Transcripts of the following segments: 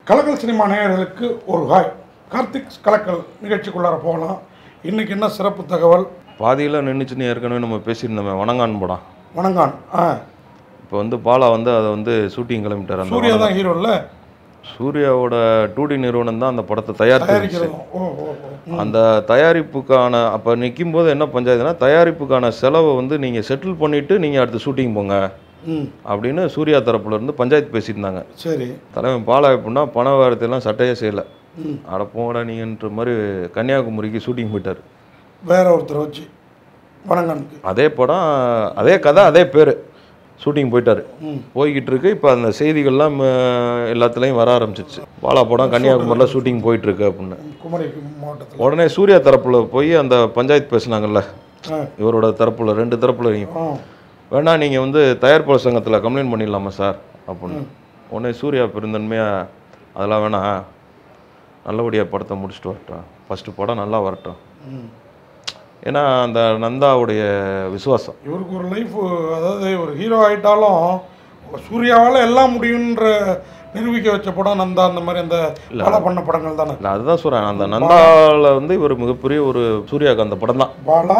கலக்கல் சினிமா நேயர்களுக்கு ஒரு ஹாய் கார்த்திக் கலக்கல் நிகழ்ச்சிக்குள்ளார போகலாம் இன்னைக்கு என்ன சிறப்பு தகவல் பாதியில் நின்றுச்சுன்னு ஏற்கனவே நம்ம பேசியிருந்தோமே வணங்கான் படம் வணங்கான் ஆ இப்போ வந்து பாலா வந்து அதை வந்து ஷூட்டிங் கிளம்பிட்டார் அந்த சூர்யா வணங்கான். தான் ஹீரோ இல்லை சூர்யாவோட டூடி நிறுவனம் தான் அந்த படத்தை தயாரிச்சிருச்சு தயாரிக்கிறதும் ஓ ஓ ஓ ம். அந்த தயாரிப்புக்கான அப்போ நிற்கும் போது என்ன பஞ்சாயத்துனா தயாரிப்புக்கான செலவை வந்து நீங்கள் செட்டில் பண்ணிவிட்டு நீங்கள் அடுத்து ஷூட்டிங் போங்க ம் அப்படின்னு சூர்யா தரப்புல இருந்து பஞ்சாயத்து பேசியிருந்தாங்க சரி தலைவன் பாலா எப்படின்னா பண வாரத்தையெல்லாம் சட்டையே செய்யலை ம் அட போங்கடா நீங்கன்ற மாதிரி கன்னியாகுமரிக்கு ஷூட்டிங் போயிட்டார் வேற ஒருத்தரை வச்சு வணங்கானுக்கு அதே படம் அதே கதை அதே பேர் ஷூட்டிங் போயிட்டார் ம் போய்கிட்டு இருக்கு இப்போ அந்த செய்திகள்லாம் அஹ், எல்லாத்துலேயும் வர ஆரம்பிச்சிருச்சு பாலா படம் கன்னியாகுமரியில் ஷூட்டிங் போயிட்டு இருக்கு அப்படின்னு குமரி மாவட்டத்தில் உடனே சூர்யா தரப்புல போய் அந்த பஞ்சாயத்து பேசுனாங்கல்ல ஆ இவரோட தரப்புல ரெண்டு தரப்புல ஆ வேணா நீங்கள் வந்து தயாரிப்பாளர் சங்கத்தில் கம்ப்ளைண்ட் பண்ணிடலாமா சார் அப்படின்னு உடனே சூர்யா பெருந்தன்மையாக அதெல்லாம் வேணாம் நல்லபடியாக படத்தை முடிச்சுட்டு வரட்டும் ஃபஸ்ட்டு படம் நல்லா வரட்டும் ம் ஏன்னா அந்த நந்தாவுடைய விசுவாசம் இவருக்கு ஒரு லைஃப் அதாவது ஒரு ஹீரோ ஆயிட்டாலும் சூர்யாவால் எல்லாம் முடியுன்ற நிரூபிக்க வச்ச படம் நந்தா அந்த மாதிரி அந்த பல பண்ண படங்கள் தானே இல்லை அதுதான் சொல்கிறேன் அந்த நந்தாவில் வந்து இவர் மிகப்பெரிய ஒரு சூர்யாவுக்கு அந்த படம் தான் பாலா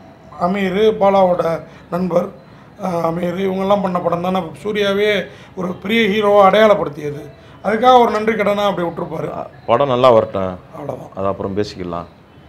அமீர் பாலாவோட நண்பர் அஹ், அமீர் இவங்கெல்லாம் பண்ண படம் தானே சூர்யாவே ஒரு பெரிய ஹீரோவை அடையாளப்படுத்தியது அதுக்காக ஒரு நன்றி கடனா அப்படி விட்டுருப்பாரு படம் நல்லா வரட்டும் அவ்வளோதான் அது அப்புறம் பேசிக்கலாம்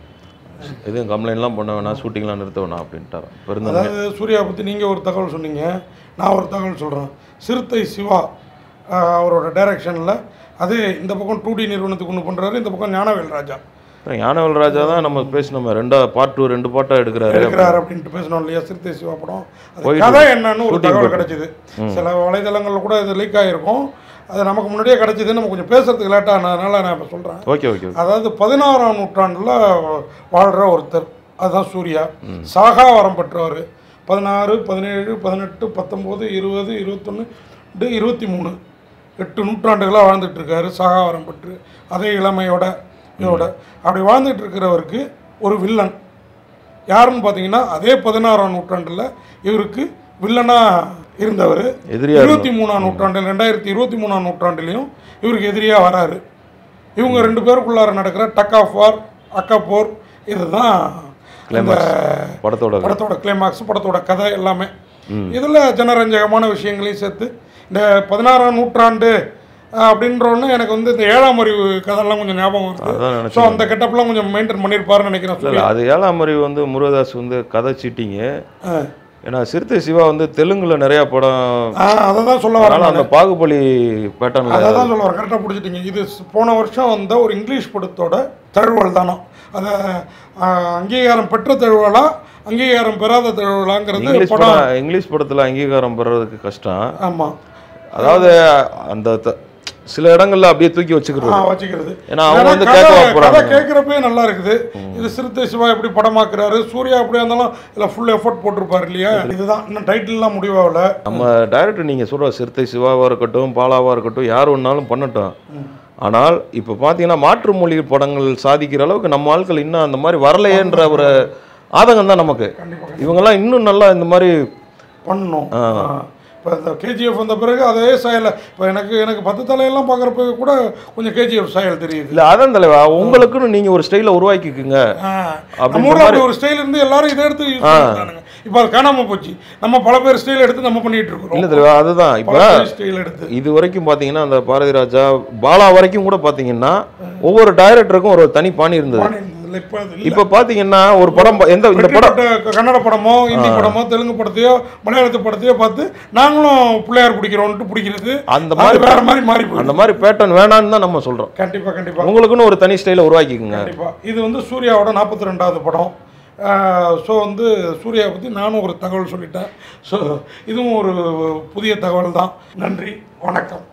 எதுவும் கம்ப்ளைண்ட்லாம் பண்ண வேணாம் ஷூட்டிங்லாம் நிறுத்த வேணாம் அப்படின்ட்டார் பெருந்தன்மை அதாவது சூர்யா பற்றி நீங்கள் ஒரு தகவல் சொன்னீங்க நான் ஒரு தகவல் சொல்கிறேன் சிறுத்தை சிவா அஹ், அவரோட டைரக்ஷனில் அதே இந்த பக்கம் டூ டி நிறுவனத்துக்கு ஒன்று பண்ணுறாரு இந்த பக்கம் ஞானவேல் ராஜா ஞானவேல் ராஜா தான் நம்ம பேசினோமே ரெண்டா பார்ட் டூ ரெண்டு பாட்டாக எடுக்கிறாரு இருக்கிறார் அப்படின்ட்டு பேசணும் இல்லையா சிறுத்தை சிவா படம் அது போயிட்டு கதை என்னன்னு ஒரு shooting தகவல் போயிட்டு. கிடைச்சிது சில வலைதளங்களில் கூட இது லீக் ஆகிருக்கும் அது நமக்கு முன்னாடியே கிடைச்சிது நம்ம கொஞ்சம் பேசுறதுக்கு லேட் ஆனதுனால நான் இப்போ சொல்கிறேன் ஓகே ஓகே அதாவது பதினாறாம் நூற்றாண்டில் வாழ்கிற ஒருத்தர் அதுதான் சூர்யா சாகா வரம் பெற்றவர் பதினாறு பதினேழு பதினெட்டு பத்தொம்போது இருபது இருபத்தொன்று இருபத்தி மூணு எட்டு நூற்றாண்டுகளாக வாழ்ந்துட்டு இருக்காரு சாகா வரம் பெற்று அதே இளமையோட இதோட அப்படி வாழ்ந்துட்டு இருக்கிறவருக்கு ஒரு வில்லன் யாருன்னு பார்த்தீங்கன்னா அதே பதினாறாம் நூற்றாண்டில் இவருக்கு வில்லனாக இருந்தவர் எதிரியா இருபத்தி மூணாம் நூற்றாண்டில் ரெண்டாயிரத்தி இருபத்தி மூணாம் நூற்றாண்டுலையும் இவருக்கு எதிரியாக வராரு இவங்க ரெண்டு பேருக்குள்ளார நடக்கிற டக் ஆஃப் வார் அக்கா போர் இதுதான் இந்த படத்தோட படத்தோட கிளைமாக்ஸ் படத்தோட கதை எல்லாமே இதில் ஜனரஞ்சகமான விஷயங்களையும் சேர்த்து இந்த பதினாறாம் நூற்றாண்டு அஹ், அப்படின்றோன்னு எனக்கு வந்து இந்த ஏழாம் அறிவு கதையெல்லாம் கொஞ்சம் ஞாபகம் வருது அதான் ஸோ நினச்சேன் அந்த கெட்டப்லாம் கொஞ்சம் மெயின்டைன் பண்ணியிருப்பாருன்னு நினைக்கிறேன் இல்லை சூர்யா. அது ஏழாம் அறிவு வந்து முருகதாஸ் வந்து கதை சீட்டிங்கு ஆ. ஏன்னா சிறுத்தை சிவா வந்து தெலுங்குல நிறையா படம் ஆ அதை தான் சொல்ல வரேன் அதனால அந்த பாகுபலி பேட்டர்னில் அதை தான் சொல்ல வரேன் கரெக்டாக பிடிச்சிட்டீங்க இது ஸ்- போன வருஷம் வந்த ஒரு இங்கிலீஷ் படத்தோட தழுவல் தானோ அதை ஆ, அங்கீகாரம் பெற்ற தழுவலா அங்கீகாரம் பெறாத தழுவலாங்கிறது இங்கிலீஷ் படம் படம் இங்கிலீஷ் படத்தில் அங்கீகாரம் பெறதுக்கு கஷ்டம் ஆமாம் அதாவது அந்த த- சில இடங்கள்ல அப்படியே தூக்கி ஆ வச்சுக்கிறது வச்சுக்கிறது ஏன்னா அவங்க ஏன்னா வந்து கதை கேட்க கதை போறாங்க கேட்குறப்பே நல்லா இருக்குது இது சிறுத்தை சிவா எப்படி படமாக்குறாரு சூர்யா அப்படியா இருந்தாலும் இதில் ஃபுல் எஃபர்ட் போட்டிருப்பாரு இல்லையா இதுதான் இன்னும் டைட்டில்லாம் முடிவாகல நம்ம டைரக்டர் நீங்க சொல்ற சிறுத்தை சிவாவா இருக்கட்டும் பாலாவா இருக்கட்டும் யார் ஒன்னாலும் பண்ணட்டும் ஆனால் இப்போ பார்த்தீங்கன்னா மாற்று மொழி படங்கள் சாதிக்கிற அளவுக்கு நம்ம ஆட்கள் இன்னும் அந்த மாதிரி வரலையேன்ற ஒரு ஆதங்கம் தான் நமக்கு இவங்கெல்லாம் இன்னும் நல்லா இந்த மாதிரி பண்ணணும் இப்போ இந்த கேஜிஎஃப் வந்த பிறகு அதே சாயல் இப்போ எனக்கு எனக்கு பத்து தலையெல்லாம் பார்க்குறப்ப கூட கொஞ்சம் கேஜிஎஃப் சாயல் தெரியுது இல்லை அதான் தலைவா உங்களுக்குன்னு நீங்க ஒரு ஸ்டைலை உருவாக்கிக்குங்க ஆ, அப்படின்ற நம்ம ஊர்ல அப்படி ஒரு ஸ்டைல் இருந்து எல்லாரும் இதை எடுத்து யூஸ் பண்ணிட்டானுங்க இப்போ அது காணாம போச்சு நம்ம பல பேர் ஸ்டைல் எடுத்து நம்ம பண்ணிட்டு இல்லை இருக்கிறோம் தலைவா அதுதான் இப்போ பல பேர் ஸ்டைல் எடுத்து இது வரைக்கும் பார்த்தீங்கன்னா அந்த பாரதி ராஜா பாலா வரைக்கும் கூட பார்த்தீங்கன்னா ஒவ்வொரு டைரக்டருக்கும் ஒரு தனி பாணி இருந்தது பாணி இருந்ததுல இப்போ அது இல்ல. இப்போ பார்த்தீங்கன்னா ஒரு படம் ப- எந்த இந்த படம் வெற்றிப்பட்ட கன்னட படமோ ஹிந்தி படமோ தெலுங்கு படத்தையோ மலையாளத்து படத்தையோ பார்த்து நாங்களும் பிள்ளையார் பிடிக்கிறோம்ட்டு பிடிக்கிறது அந்த அது மாதிரி வேற மாதிரி மாறி போயிடும் அந்த மாதிரி பேட்டர்ன் வேணான்னு தான் நம்ம சொல்றோம் கண்டிப்பா கண்டிப்பா உங்களுக்குன்னு ஒரு தனி ஸ்டைலை உருவாக்கிக்குங்க கண்டிப்பா இது வந்து சூர்யாவோட நாற்பத்தி ரெண்டாவது படம் ஸோ வந்து சூர்யாவை பற்றி நானும் ஒரு தகவல் சொல்லிட்டேன் ஸோ இதுவும் ஒரு புதிய தகவல் தான் நன்றி வணக்கம்